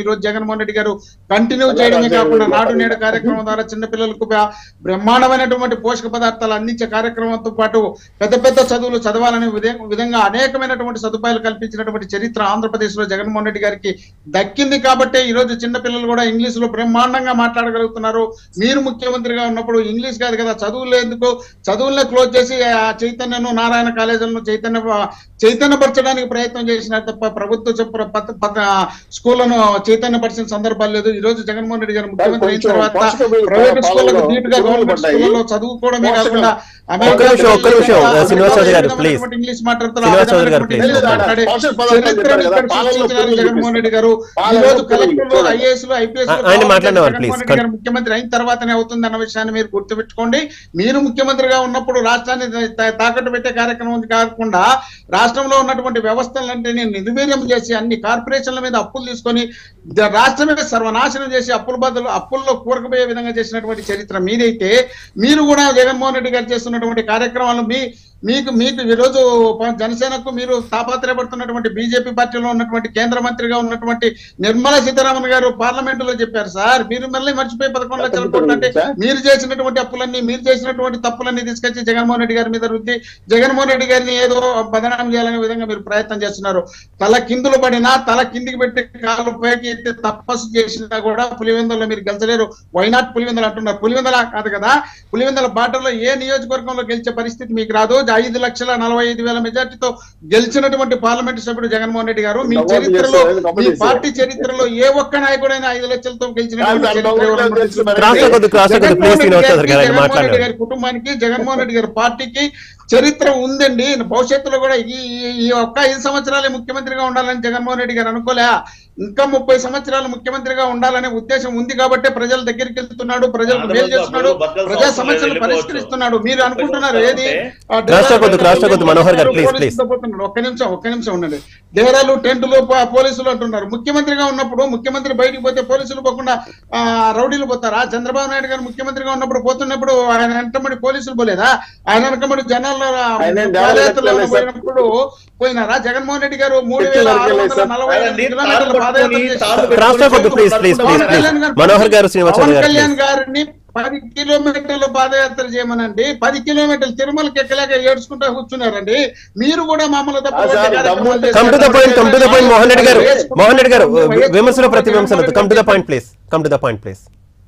ఈ రోజు జగన్మోహన్ రెడ్డి గారు కంటిన్యూ చేయడమే కాకుండా నాడు నేడు కార్యక్రమం ద్వారా చిన్నపిల్లలకు బ్ర- బ్రహ్మాండమైనటువంటి పోషక పదార్థాలు అందించే కార్యక్రమంతో పాటు పెద్ద పెద్ద చదువులు చదవాలనే విధే- విధంగా అనేకమైనటువంటి సదుపాయాలు కల్పించినటువంటి చరిత్ర ఆంధ్రప్రదేశ్ లో జగన్మోహన్ రెడ్డి గారికి దక్కింది కాబట్టే ఈ రోజు చిన్న పిల్లలు కూడా ఇంగ్లీష్ లో బ్రహ్మాండంగా మాట్లాడగలుగుతున్నారు మీరు ముఖ్యమంత్రిగా ఉన్నప్పుడు ఇంగ్లీష్ కాదు కదా చదువులు ఎందుకు చదువులనే క్లోజ్ చేసి ఆ చైతన్యను నారాయణ కాలేజీలను చైతన్య చైతన్యపరచడానికి ప్రయత్నం చేసినారు తప్ప ప్రభుత్వ చెప్ప- పత- పత- స్కూళ్లను చైతన్యపరిచిన సందర్భాలు లేదు ఈ రోజు జగన్మోహన్ రెడ్డి గారు ముఖ్యమంత్రి అయిన కొంచెం తర్వాత పోషక విలువ ప్రైవేట్ స్కూళ్ళకు పాలనలో ధీటుగా పురుగులు గవర్నమెంట్ పడ్డాయి. స్కూళ్ళలో చదువుకోవడమే పోషక- కాకుండా ఒక్క నిమిషం, ఒక్క నిమిషం, శ్రీనివాస్ చౌదరి గారు, please. ఇంగ్లీష్ మాట్లాడుతారు శ్రీనివాస్ చౌదరి గారు, please. మాట్లాడే పోషక పదార్థాలు చరిత్రను చెప్పారు కదా, ఇక్కడ పాలనలో సృష్టించినారు పురుగులు జగన్మోహన్ రెడ్డి గారు ఈ పాలనలో రోజు పురుగులు కలెక్టర్లు చూడండి. ఐఏఎస్ ఐపీఎస్ ఆ- ఆయన మాట్లాడేవారు, please. జగన్మోహన్ రెడ్డి గారు ముఖ్యమంత్రి అయిన తర్వాతనే అవుతుంది అన్న విషయాన్ని మీరు గుర్తుపెట్టుకోండి మీరు ముఖ్యమంత్రిగా ఉన్నప్పుడు రాష్ట్రాన్ని తా- తాకట్టు పెట్టే కార్యక్రమం కాకుండా రాష్ట్రంలో ఉన్నటువంటి వ్యవస్థలన్నింటినీ నిర్వీర్యం చేసి అన్ని కార్పొరేషన్ల మీద అప్పులు తీసుకొని ద- రాష్ట్రమే సర్వనాశనం చేసి అప్పుల బదులు అప్పుల్లో కూరకపోయే విధంగా చేసినటువంటి చరిత్ర మీదైతే మీరు కూడా జగన్మోహన్ రెడ్డి గారు చేస్తున్నటువంటి కార్యక్రమాలు మీ మీకు మీకు ఈరోజు ప- జనసేనకు మీరు తాపత్రయపడుతున్నటువంటి బీజేపీ పార్టీలో ఉన్నటువంటి కేంద్ర మంత్రిగా ఉన్నటువంటి నిర్మలా సీతారామన్ గారు పార్లమెంట్ లో చెప్పారు సార్ మీరు మళ్ళీ మర్చిపోయి పదకొండు లక్షల కోట్లు అంటే మీరు చేసినటువంటి అప్పులన్నీ మీరు చేసినటువంటి తప్పులన్నీ తీసుకొచ్చి జగన్మోహన్ రెడ్డి గారి మీద రుద్ది జగన్మోహన్ రెడ్డి గారిని ఏదో బదనాం చేయాలనే విధంగా మీరు ప్రయత్నం చేస్తున్నారు తల కిందులు పడినా తల కిందికి పెట్టి కాళ్ళు పైకి ఎత్తి తపస్సు చేసినా కూడా పులివెందులో మీరు గెలిచలేరు వైనాట్ పులివెందులు అంటున్నారు పులివెందుల కాదు కదా పులివెందుల బాటలో ఏ నియోజకవర్గంలో గెలిచే పరిస్థితి మీకు రాదు ఐదు లక్షల నలభై ఐదు వేల మెజార్టీతో గెలిచినటువంటి పార్లమెంట్ సభ్యుడు జగన్మోహన్ రెడ్డి గారు మీ నమోదు చరిత్రలో చేశారు, నమోదు మీ చేశారు. పార్టీ చరిత్రలో ఏ ఒక్క నాయకుడైనా ఐదు లక్షలతో గెలిచినటువంటి కాదు, చరిత్ర కాదు, ఎవరైనా కాదు, తెలుసు? క్రాస్ కొద్ది, క్రాస్ కొద్ది, జగన్మోహన్ ప్లీజ్ రెడ్డి శ్రీనివాస్ చౌదరి గారు, ఆయన జగన్మోహన్ రెడ్డి మాట్లాడారు. గారి కుటుంబానికి జగన్మోహన్ రెడ్డి గారి పార్టీకి చరిత్ర ఉందండి భవిష్యత్తులో కూడా ఈ ఈ- ఈ ఒక్క ఐదు సంవత్సరాలే ముఖ్యమంత్రిగా ఉండాలని జగన్మోహన్ రెడ్డి గారు అనుకోలే ఇంకా ముప్పై సంవత్సరాలు ముఖ్యమంత్రిగా ఉండాలనే ఉద్దేశం ఉంది కాబట్టి ప్రజల దగ్గరికి వెళ్తున్నాడు ప్రజలకు మేలు చేస్తున్నాడు ప్రజా సమస్యలు పరిష్కరిస్తున్నాడు మీరు అనుకుంటున్నారు ఏది ఆ క్రాస్ టాక్ వద్దు, క్రాస్ టాక్ వద్దు, మనోహర్ గారు, ప్లీజ్, ప్లీజ్. పోలీసులతో పోతున్నాడు. ఒక్క నిమిషం ఒక్క నిమిషం ఉండండి డేరాలు టెంటులు పో- పోలీసులు అంటున్నారు ముఖ్యమంత్రిగా ఉన్నప్పుడు ముఖ్యమంత్రి బయటికి పోతే పోలీసులు పోకుండా ఆ, రౌడీలు పోతారా చంద్రబాబు నాయుడు గారు ముఖ్యమంత్రిగా ఉన్నప్పుడు పోతున్నప్పుడు ఆయన వెంటబడి పోలీసులు పోలేదా ఆయన వెనకబడి జనాల్లో ఆయన పాదయాత్రలు డెవలప్ చేయలేదు, సార్. పోయినప్పుడు పోయినారా జగన్మోహన్ రెడ్డి గారు మూడు చెట్లు వేల ఆరు నరకలేదు, వందల సార్. నలభై ఐదు ఆయనండి, కిలోమీటర్ల తాడు పాదయాత్ర పట్టుకొని, చేశారు. తాడు క్రాస్ టాక్ వద్దు, please please please Pawan please Kalyan గారు- మనోహర్ గారు శ్రీనివాస్ పవన్ చౌదరి గారు కళ్యాణ్ ప్లీజ్ గారిని పది కిలోమీటర్లు పాదయాత్ర చేయమనండి పది కిలోమీటర్లు తిరుమలకి ఎక్కలేక ఏడ్చుకుంటా కూర్చున్నారండి మీరు కూడా మమ్మల్ని తప్ప ఆ సార్, దమ్ముంటే- come to the point come to the point Mohan Reddy గారు మోహన్ రెడ్డి గారు విమర్శలు ప్రతి విమర్శలు come to the point please come to the point please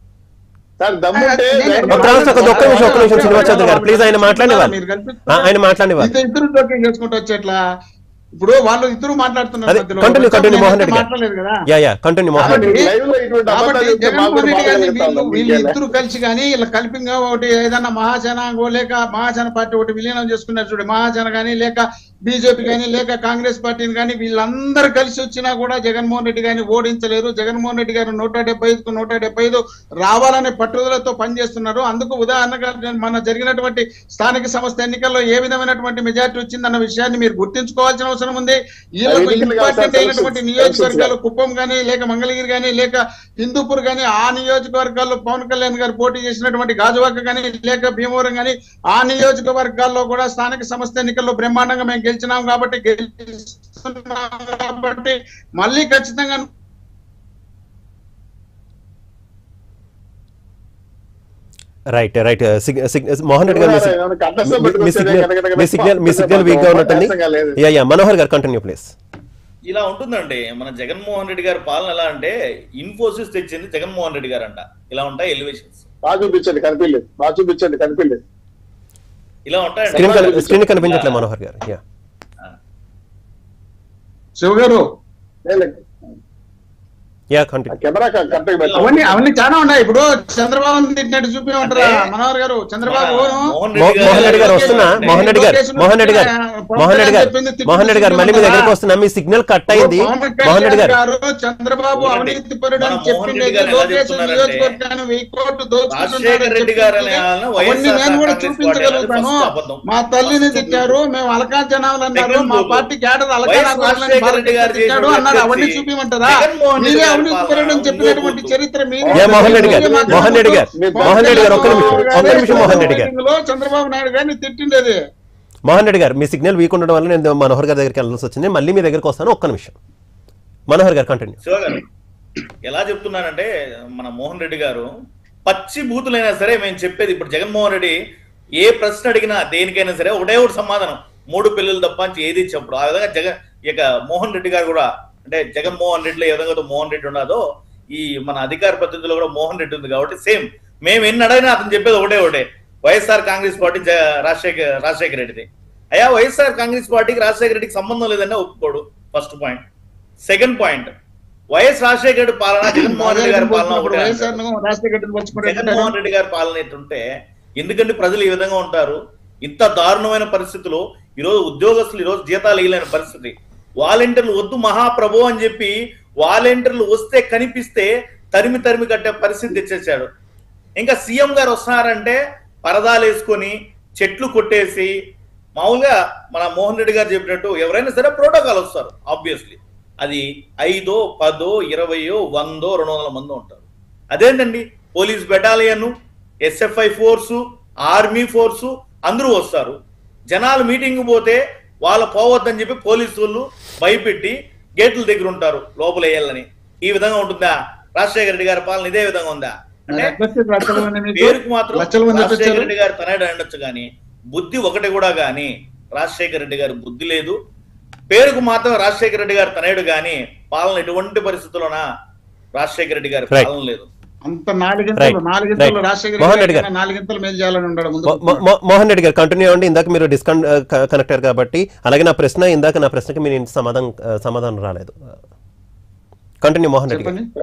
sir దమ్ముంటే నేను- ఒక్క నిమిషం, ఒక్క- ఒక్క నిమిషం, ఒక్క నిమిషం, శ్రీనివాస్ చౌదరి గారు, ప్లీజ్ ఆయన మాట్లాడనివ్వాలి. మీరు కల్పిస్తున్నారు. ఆ, ఆయన మాట్లాడనివ్వాలి. ఇద్దరు ఇద్దరు జోక్యం చేసుకుంటూ వచ్చేట్లా ఇప్పుడు వాళ్ళు ఇద్దరు మాట్లాడుతున్నారు అదే మధ్యలో. కంటిన్యూ కంటిన్యూ నేను మోహన్ రెడ్డి మాట్లాడలేదు కదా గారు ya ya continue Mohan Reddy కాబట్టి- లైవ్ లో ఇటువంటి కాబట్టి అబద్ధాలు చెప్తే మాకు జగన్మోహన్ రెడ్డి గారిని బాధ వీళ్ళు కలుగుతా ఉంది. వీళ్ళు మీకేనా? ఇద్దరు కలిసి కానీ ఇలా కల్పింగా ఒకటి ఏదన్నా మహాజన లేక మహాజన పార్టీ ఒకటి విలీనం చేసుకున్నారు చూడు మహాజన కానీ లేక బీజేపీ కానీ లేక కాంగ్రెస్ పార్టీని కానీ వీళ్ళందరూ కలిసి వచ్చినా కూడా జగన్మోహన్ రెడ్డి గారిని ఓడించలేరు జగన్మోహన్ రెడ్డి గారు నూట డెబ్బై ఐదుకు నూట డెబ్బై ఐదు రావాలనే పట్టుదలతో పనిచేస్తున్నారు అందుకు ఉదాహరణగా నేను మన జరిగినటువంటి స్థానిక సంస్థ ఎన్నికల్లో ఏ విధమైనటువంటి మెజార్టీ వచ్చిందన్న విషయాన్ని మీరు గుర్తించుకోవాల్సిన అవసరం ఉంది వీళ్ళకు ఎన్నికలు కాదు సార్, ఇంపార్టెంట్ అయినటువంటి elections. నియోజకవర్గాలు కుప్పం కానీ లేక మంగళగిరి కానీ లేక హిందూపూర్ కానీ ఆ నియోజకవర్గాల్లో పవన్ కళ్యాణ్ గారు పోటీ చేసినటువంటి గాజువాక కానీ లేక భీమవరం కానీ ఆ నియోజకవర్గాల్లో కూడా స్థానిక సంస్థ ఎన్నికల్లో బ్రహ్మాండంగా మేము గెలిచినాం కాబట్టి గెలుస్తున్నాం కాబట్టి మళ్ళీ ఖచ్చితంగా రైట్ రైట్ మోహన్ రెడ్డి గారు మీ సిగ్- ఏమైనా కంఠస్థం మీ- మీ పెట్టుకొస్తే సిగ్నల్ కనకనక మీ సిగ్నల్ మీ సిగ్నల్ వీక్ గా ఉన్నట్టుంది అవకాశంగా లేదు. యా యా మనోహర్ గారు కంటిన్యూ ప్లీజ్ ఇలా ఉంటుందండి మన జగన్మోహన్ రెడ్డి గారి పాలన ఎలా అంటే ఇన్ఫోసిస్ తెచ్చింది జగన్మోహన్ రెడ్డి గారు అంట ఇలా ఉంటాయి ఎలివేషన్స్ బాగా చూపించండి కనిపించలేదు బాగా చూపించండి కనిపించలేదు ఇలా ఉంటాయండి స్క్రీన్ కని- స్క్రీన్ కనిపించట్లేదు మనోహర్ గారు యా శివ గారు లేదు. యా ఆ కంటిన్యూ కెమెరా కరెక్ట్ పెట్టండి అవన్నీ అవన్నీ చాలా ఉన్నాయి ఇప్పుడు చంద్రబాబు తిట్టినట్టు చూపించమంటారా మనోహర్ గారు చంద్రబాబు మోహన్ మో- మోహన్ రెడ్డి గారు వస్తున్నా మోహన్ రెడ్డి గారు మోహన్ రెడ్డి గారు మోహన్ రెడ్డి గారు మోహన్ రెడ్డి గారు మళ్ళీ మీ దగ్గరకు వస్తున్నా మీ సిగ్నల్ కట్ అయింది మోహన్ రెడ్డి గారు చంద్రబాబు అవినీతి పరుడు అని మన మోహన్ చెప్పిండేది రెడ్డి గారు ఎలా లోకేష్ చెప్తున్నారంటే, నియోజకవర్గాన్ని వెయ్యి కోట్లు దోచుకుంటున్నాడు రాజశేఖర అని రెడ్డి గారు చెప్పింది. అనే ఆయన అవన్నీ వైఎస్ఆర్ నేను కూడా కాంగ్రెస్ చూపించగలుగుతాను పార్టీ అనేది అబద్ధం. మా తల్లిని ఫస్ట్ తిట్టారు మేము అలకా జనాలు అన్నారు సెకండ్ మా బోలు. పార్టీ క్యాడర్ అలకా వైఎస్ నాగార్జున రాజశేఖర రెడ్డి గారు తిట్టాడు చేసిన అన్నారు అవన్నీ వ్యక్తి చూపించమంటారా జగన్మోహన్ రెడ్డి మీరే గారి అవినీతి పాలన పరుడు అని చెప్పినటువంటి ఇంకో చరిత్ర మీరే యా, మోహన్ రెడ్డి గారు, మీరే మోహన్ రెడ్డి గారు, మాట్లాడుతూ మోహన్ రెడ్డి గారు, ఒక్క నిమిషం, ఒక్క నిమిషం మోహన్ రెడ్డి గారు. మీటింగ్లో చంద్రబాబు నాయుడు గారిని తిట్టిండేది మోహన్ రెడ్డి గారు మీ సిగ్నల్ వీక్ ఉండడం వల్ల నేను మనోహర్ గారి దగ్గరికి వెళ్ళాల్సి వచ్చింది మళ్ళీ మీ దగ్గరకు వస్తాను ఒక్క నిమిషం మనోహర్ గారు కంటిన్యూ శివ గారు ఎలా చెప్తున్నానంటే మన మోహన్ రెడ్డి గారు పచ్చి బూతులైనా సరే మేము చెప్పేది ఇప్పుడు జగన్మోహన్ రెడ్డి ఏ ప్రశ్న అడిగినా దేనికైనా సరే ఒకటే ఒకటి సమాధానం మూడు పిల్లలు తప్ప అని ఏది చెప్పడు ఆ విధంగా జగన్ ఇక మోహన్ రెడ్డి గారు కూడా అంటే జగన్మోహన్ రెడ్డిలో ఏ విధంగా అయితే మోహన్ రెడ్డి ఉన్నదో ఈ మన అధికార పద్ధతిలో కూడా మోహన్ రెడ్డి ఉంది కాబట్టి సేమ్ మేము ఎన్ని అడిగినా అతను చెప్పేది ఒకటే ఒకటే వైఎస్ఆర్ కాంగ్రెస్ పార్టీ జ- రాజశేఖర్ రాజశేఖర రెడ్డిది అయ్యా వైఎస్ఆర్ కాంగ్రెస్ పార్టీకి రాజశేఖర రెడ్డికి సంబంధం లేదని ఒప్పుకోడు first point second point YS Rajasekhara Reddy పాలన జగన్మోహన్ రెడ్డి గారి పాలన ఒకటే అంటారు. వైఎస్ఆర్ ను రాజశేఖర రెడ్డిని పలుచుకుంటే జగన్మోహన్ రెడ్డి గారి పాలన ఎట్టుంటే ఎందుకంటే ప్రజలు ఈ విధంగా ఉంటారు ఇంత దారుణమైన పరిస్థితిలో ఈరోజు ఉద్యోగస్తులు ఈరోజు జీతాలు ఇవ్వలేని పరిస్థితి వాలంటీర్లు వద్దు మహాప్రభు అని చెప్పి వాలంటీర్లు వస్తే కనిపిస్తే తరిమి తరిమి కట్టే పరిస్థితి తెచ్చేసాడు ఇంకా సీఎం గారు వస్తున్నారంటే పరదాలు వేసుకొని చెట్లు కొట్టేసి మామూలుగా మన మోహన్ రెడ్డి గారు చెప్పినట్టు ఎవరైనా సరే ప్రోటోకాల్ వస్తారు ఆబ్వియస్లీ అది ఐదో పదో ఇరవయో వందో రెండు వందల మంది ఉంటారు అదేంటండి police battalion SFI force army force అందరూ వస్తారు జనాలు మీటింగ్ పోతే వాళ్ళు పోవద్దని చెప్పి పోలీసు వాళ్ళు భయపెట్టి గేట్ల దగ్గర ఉంటారు లోపల వేయాలని ఈ విధంగా ఉంటుందా రాజశేఖర రెడ్డి గారి పాలన ఇదే విధంగా ఉందా అంటే అడ్వకేట్ లక్షల మంది మీకు పేరుకు మాత్రం లక్షల మంది రాజశేఖర వచ్చారు. రెడ్డి గారు తనయుడు అనొచ్చు కానీ బుద్ధి ఒకటి కూడా గాని రాజశేఖర రెడ్డి గారి బుద్ధి లేదు పేరుకు మాత్రం రాజశేఖర రెడ్డి గారు తనయుడు గాని పాలన ఎటువంటి పరిస్థితుల్లోన రాజశేఖర రెడ్డి గారి Right. పాలన లేదు అంత నాలుగింతలు Right. నాలుగింతలు Right. రాజశేఖర మోహన్ రెడ్డి రెడ్డి గారు. గారు నాలుగింతలు మేలు చేయాలని ఉన్నాడు ముందు మో- మో- మో- మోహన్ రెడ్డి గారు కంటిన్యూ అవ్వండి ఇందాక మీరు డిస్కన్ కనెక్టర్ కాబట్టి అలాగే నా ప్రశ్న ఇందాక నా ప్రశ్నకి మీరు సమాధానం సమాధానం రాలేదు కంటిన్యూ మోహన్ రెడ్డి గారు చెప్పండి